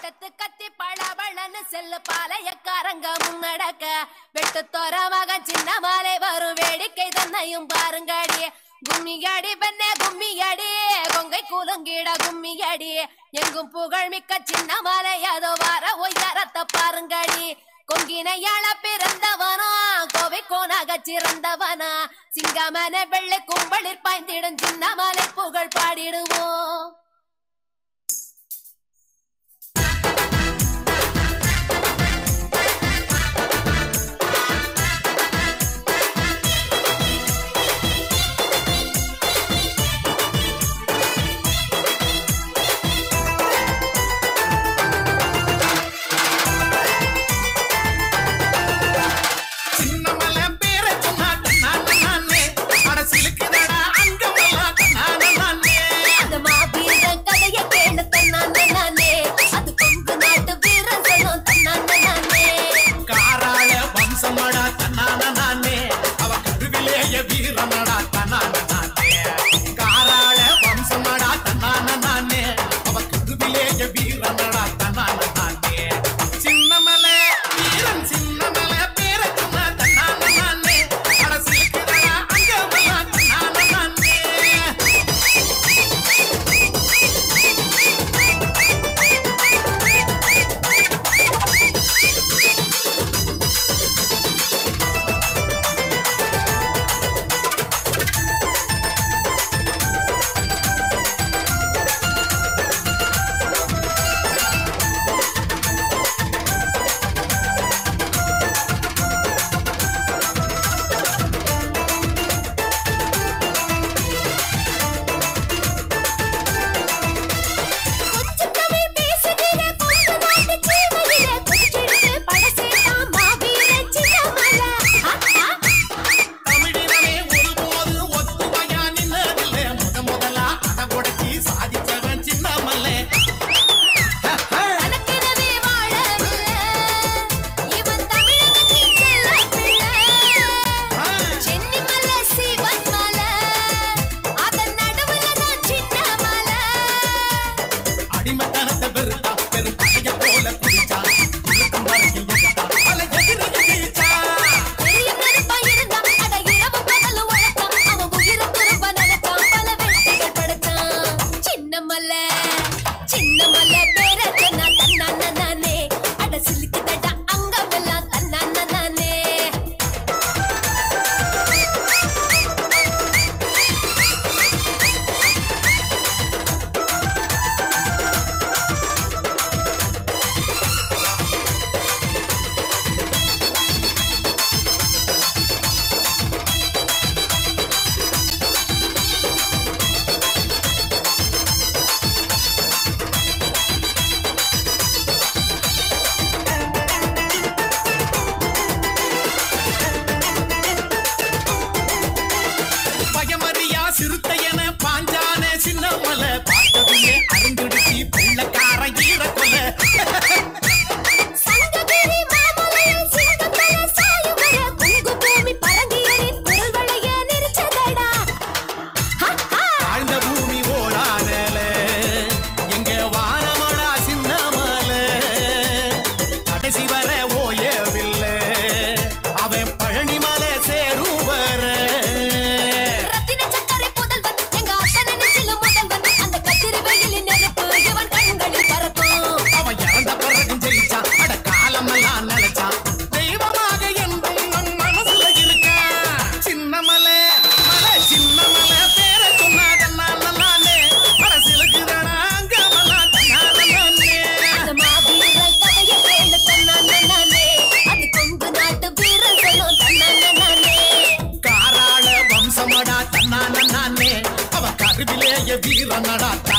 பட்டத்து கத்தி பளபளன்னு செல்லு பாளையக்காரங்க முன்னடக்க வெட்டு தோர மகன் சின்ன மாலை வரும் வேடிக்கை தன்னையும் பாருங்கடி கும்மியடி பெண்ணே கும்மியடி கொங்கை கூலுங்கிட கும்மியடி எங்கும் புகழ் மிக்க சின்ன மாலை அதோ வர ஒய்யாரத்தை பாருங்கடி கொங்கினையாள பிறந்தவனா கோவை கோனாக சிறந்தவனா சிங்கமன வெள்ளை கும்பலில் பாய்ந்திடும் சின்ன மாலை புகழ் பாடிடுவோம் சின்னமலை பேரை சொன்னா நானே நானே அட சிலுக்குதடா அங்கமெல்லாம் நானே நானே அந்த மாவீரன் கதைய கேளு தன்னானே நானே அது கொங்கு நாட்டு வீரன் சொல்லும் தன்னானே நானே காராள வம்சமடா தன்னான நானே அவ கருவிலேய வீரனடா தன்னான நானே காராள வம்சமடா தன்னான நானே அவ கருவிலேய வீரனடா தன்னான நானே சின்னமலை வீரன் சின்னமலை பேரை சொன்னா தன்னான நானே அட சிலுக்குதடா அங்கமெல்லாம் நானே நானே கொஞ்சம் தமிழ் பேசுகிற கொங்கு நாட்டு சீமையிலே கொஞ்சிடுது படசேட்டான் மாவீரன் சின்னமலை ஆ, ஆ. தமிழினமே ஒருபோது ஒத்துமையா நின்னதில்லை. முத முதலா அடகுடைச்சி சாதிச்சவன் சின்னமல்லே. தனக்கெனவே வாழவில்லை. இவன் தமிழகத்தின் செல்லப் பிள்ளை. சென்னி மலை, சிவன் மலை, அதன் நடுவுல தான் சின்ன மலை. அடிமைத்தனத்தை வெறுத்தான், பெரும் பகையை போல குதிச்சான். இழுக்கும் வரைக்கும் எதிர்த்தான், பல எதிரியை ஜெயிச்சான். பெரிய நெருப்பா இருந்தான், அட இரவு பகல் உழைத்தான். அவன் உயிரை திரும்ப நினைச்சான், பல வெற்றிகள் படைச்சான். சின்ன மலை, சின்ன மலை பேரை சொன்னா தன்னான நானே. அட சிலுக்குதடா அங்கமெல்லாம் தன்னான நானே. பயமறியா சிறுத்தையன பாஞ்சானே சின்னமலை. பார்த்ததுமே அருங்கிடுச்சி வெள்ளைக்காரன் ஈரக்கொலை. சங்ககிரி மாமலையில் சிங்கமலை சாயுமர குங்கு பூமி பரங்கியரின் பொருள்வளைய நெரிச்சதடா. ஹா, ஹா. தாழ்ந்த பூமி ஓடானல எங்க வானமடா சின்னமல கடைசி வர ஓயவில்லை அவன் பழனிமலை சேரும் வர ரத்தின சக்கரை புதல்வன், எங்க அப்பனை நெஞ்சில முதல்வன். அந்த கத்திரி வெயிலின் நெருப்பு இவன் கண்களில் பறக்கும். அவன் இறந்த பிறகும் ஜெயிச்சான் அட காலமெல்லாம் நினைச்சான் தெய்வமாக என்றும் நம் மனசுல இருக்கான் சின்னமலை மலை சின்னமலை பேரை சொன்னாதன்னால நானே மனசிலுக்குதானா அங்கமெல்லாம் தன்னால நானே அந்த மாவீரன் கதையை கேளு தன்னான நானே. அது கொங்கு நாட்டு வீரன் சொல்லும் தன்னான நானே. காராள வம்சமடா தன்னான நானே அவ கருவிலேய வீரனடா